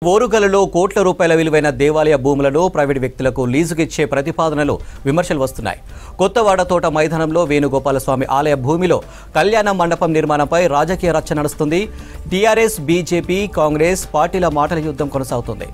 ఓరుగలలో కోట్ల రూపాయల విలువైన దేవాలయ భూములను ప్రైవేటు వ్యక్తులకు లీజుకిచ్చే ప్రతిపాదనలు విమర్శలు వస్తున్నాయి కొత్తవాడ తోట మైదానంలో వేణుగోపాలస్వామి ఆలయ భూమిలో కళ్యాణ మండపం నిర్మాణంపై రాజకీయ రచ్చ నడుస్తుంది టీఆర్ఎస్ బీజేపీ కాంగ్రెస్ పార్టీల మాటల యుద్ధం కొనసాగుతుంది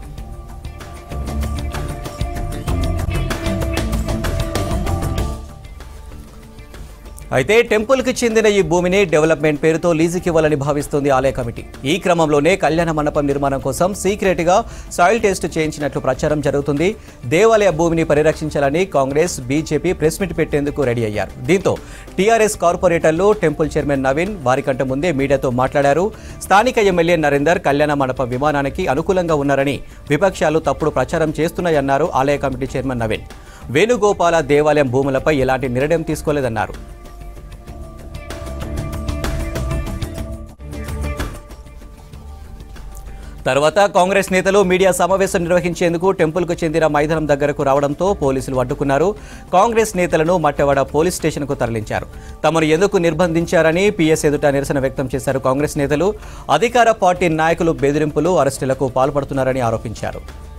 అయితే టెంపుల్కి చెందిన ఈ భూమిని డెవలప్మెంట్ పేరుతో లీజుకి ఇవ్వాలని భావిస్తోంది ఆలయ కమిటీ ఈ క్రమంలోనే కళ్యాణ మండపం నిర్మాణం కోసం సీక్రెట్గా సాయిల్ టెస్ట్ చేయించినట్లు ప్రచారం జరుగుతుంది దేవాలయ భూమిని పరిరక్షించాలని కాంగ్రెస్ బీజేపీ ప్రెస్ మీట్ పెట్టేందుకు రెడీ అయ్యారు దీంతో టీఆర్ఎస్ కార్పొరేటర్లు టెంపుల్ చైర్మన్ నవీన్ వారికంటే ముందే మీడియాతో మాట్లాడారు స్థానిక ఎమ్మెల్యే నరేందర్ కళ్యాణ మండపం విమానానికి అనుకూలంగా ఉన్నారని విపక్షాలు తప్పుడు ప్రచారం చేస్తున్నాయన్నారు ఆలయ కమిటీ చైర్మన్ నవీన్ వేణుగోపాల దేవాలయం భూములపై ఎలాంటి నిర్ణయం తీసుకోలేదన్నారు తర్వాత కాంగ్రెస్ నేతలు మీడియా సమావేశం నిర్వహించేందుకు టెంపుల్కు చెందిన మైదానం దగ్గరకు రావడంతో పోలీసులు అడ్డుకున్నారు కాంగ్రెస్ నేతలను మట్టవాడ పోలీస్ స్టేషన్కు తరలించారు తమను ఎందుకు నిర్బంధించారని పీఎస్ ఎదుట నిరసన వ్యక్తం చేశారు కాంగ్రెస్ నేతలు అధికార పార్టీ నాయకులు బెదిరింపులు అరెస్టులకు పాల్పడుతున్నారని ఆరోపించారు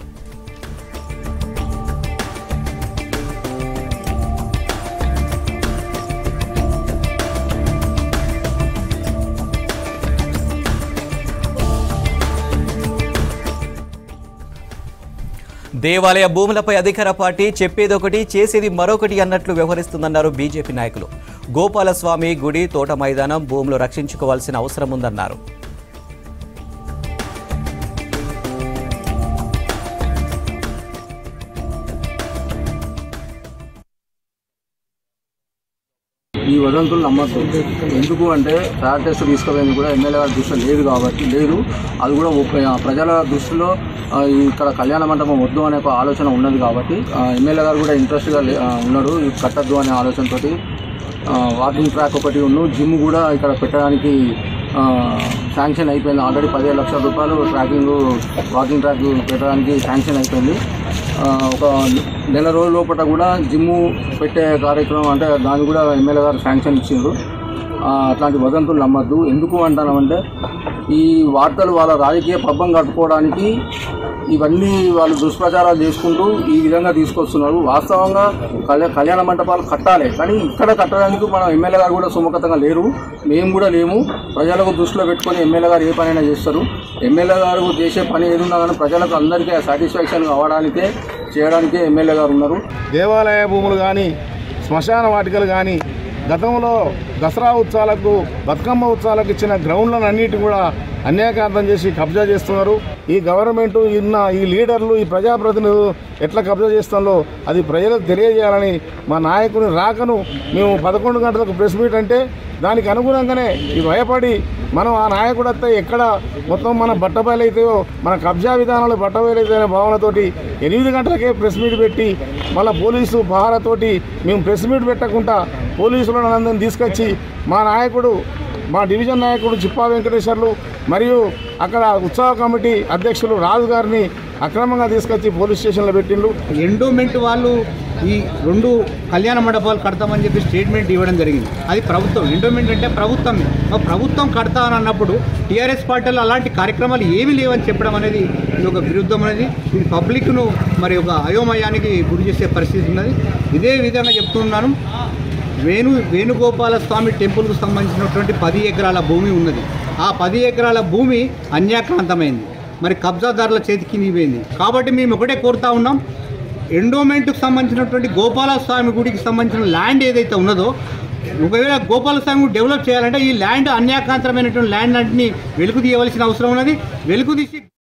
దేవాలయ భూములపై అధికార పార్టీ చెప్పేదొకటి చేసేది మరొకటి అన్నట్లు వ్యవహరిస్తుందన్నారు బీజేపీ నాయకులు గోపాలస్వామి గుడి తోట మైదానం భూములు రక్షించుకోవాల్సిన అవసరం ఉందన్నారు ఈ వదంతులు నమ్మద్దు ఎందుకు అంటే ఫ్యార్ టెస్ట్ తీసుకుపోయింది కూడా ఎమ్మెల్యే గారి దృష్టిలో లేదు కాబట్టి లేదు అది కూడా ఒప్ప- ఆ ప్రజల దృష్టిలో ఆ, ఇక్కడ కళ్యాణ మండపం వద్దు అనే ఒక ఆలోచన ఉన్నది కాబట్టి ఆ, ఎమ్మెల్యే గారు కూడా ఇంట్రెస్ట్గా లే- ఆ, ఉన్నాడు ఇది కట్టద్దు అనే ఆలోచనతోటి ఆ, వాకింగ్ ట్రాక్ ఒకటి ఉన్ను జిమ్ కూడా ఇక్కడ పెట్టడానికి ఆ, శాంక్షన్ అయిపోయింది ఆల్రెడీ పదిహేడు లక్షల రూపాయలు ట్రాకింగ్ వాకింగ్ ట్రాక్ పెట్టడానికి శాంక్షన్ అయిపోయింది ఆ, ఒక నెల రోజుల లోపల కూడా జిమ్ము పెట్టే కార్యక్రమం అంటే దాన్ని కూడా ఎమ్మెల్యే గారు శాంక్షన్ ఇచ్చిండ్రు ఆ, అట్లాంటి వదంతులు నమ్మద్దు ఎందుకు అంటానంటే ఈ వార్తలు వాళ్ళ రాజకీయ పబ్బం కట్టుకోవడానికి ఇవన్నీ వాళ్ళు దుష్ప్రచారాలు చేసుకుంటూ ఈ విధంగా తీసుకొస్తున్నారు వాస్తవంగా కళ్యాణ కళ్యాణ మంటపాలు కట్టాలి కానీ ఇక్కడ కట్టడానికి మన ఎమ్మెల్యే గారు కూడా సుముఖతంగా లేరు మేము కూడా లేము ప్రజలకు దృష్టిలో పెట్టుకొని ఎమ్మెల్యే గారు ఏ పనైనా చేస్తారు ఎమ్మెల్యే గారు చేసే పని ఏదున్నా కానీ ప్రజలకు అందరికీ సాటిస్ఫాక్షన్ అవ్వడానికే చేయడానికే ఎమ్మెల్యే గారు ఉన్నారు దేవాలయ భూములు కానీ శ్మశాన వాటికలు కానీ గతంలో దసరా ఉత్సవాలకు బతుకమ్మ ఉత్సవాలకు ఇచ్చిన గ్రౌండ్లను అన్నిటి కూడా అన్యాయకాంతం చేసి కబ్జా చేస్తున్నారు ఈ గవర్నమెంట్ ఇన్న ఈ లీడర్లు ఈ ప్రజాప్రతినిధులు ఎట్లా కబ్జా చేస్తుందో అది ప్రజలకు తెలియజేయాలని మా నాయకుని రాకను మేము పదకొండు గంటలకు ప్రెస్ మీట్ అంటే దానికి అనుగుణంగానే ఈ భయపడి మనం ఆ నాయకుడు వస్తే ఎక్కడ మొత్తం మన బట్టబయలైతాయో మన కబ్జా విధానాలు బట్టబయలైతే అనే భావనతోటి ఎనిమిది గంటలకే ప్రెస్ మీట్ పెట్టి మళ్ళీ పోలీసు పహారతోటి మేము ప్రెస్ మీట్ పెట్టకుండా పోలీసులను అందరిని తీసుకొచ్చి మా నాయకుడు మా డివిజన్ నాయకుడు చిప్పా వెంకటేశ్వర్లు మరియు అక్కడ ఉత్సవ కమిటీ అధ్యక్షులు రాజు గారిని అక్రమంగా తీసుకొచ్చి పోలీస్ స్టేషన్లో పెట్టిండ్రు ఎండోమెంట్ వాళ్ళు ఈ రెండు కళ్యాణ మండపాలు కడతామని చెప్పి స్టేట్మెంట్ ఇవ్వడం జరిగింది అది ప్రభుత్వం ఎండోమెంట్ అంటే ప్రభుత్వం ప్రభుత్వం కడతా అని అన్నప్పుడు టీఆర్ఎస్ పార్టీలో అలాంటి కార్యక్రమాలు ఏమీ లేవని చెప్పడం అనేది ఇది ఒక విరుద్ధం అనేది ఇది పబ్లిక్ను మరి ఒక అయోమయానికి గురి చేసే పరిస్థితి ఉన్నది ఇదే విధంగా చెప్తున్నాను వేణు వేణుగోపాల స్వామి టెంపుల్కు సంబంధించినటువంటి పది ఎకరాల భూమి ఉన్నది ఆ పది ఎకరాల భూమి అన్యాక్రాంతమైంది మరి కబ్జాదారుల చేతికి పోయింది కాబట్టి మేము ఒకటే కోరుతా ఉన్నాం ఎండోమెంట్కి సంబంధించినటువంటి గోపాలస్వామి గుడికి సంబంధించిన ల్యాండ్ ఏదైతే ఉన్నదో ఒకవేళ గోపాలస్వామి గుడి డెవలప్ చేయాలంటే ఈ ల్యాండ్ అన్యాకాంతరమైనటువంటి ల్యాండ్ అన్నింటినీ వెలుగు తీయవలసిన అవసరం ఉన్నది వెలుగు తీసి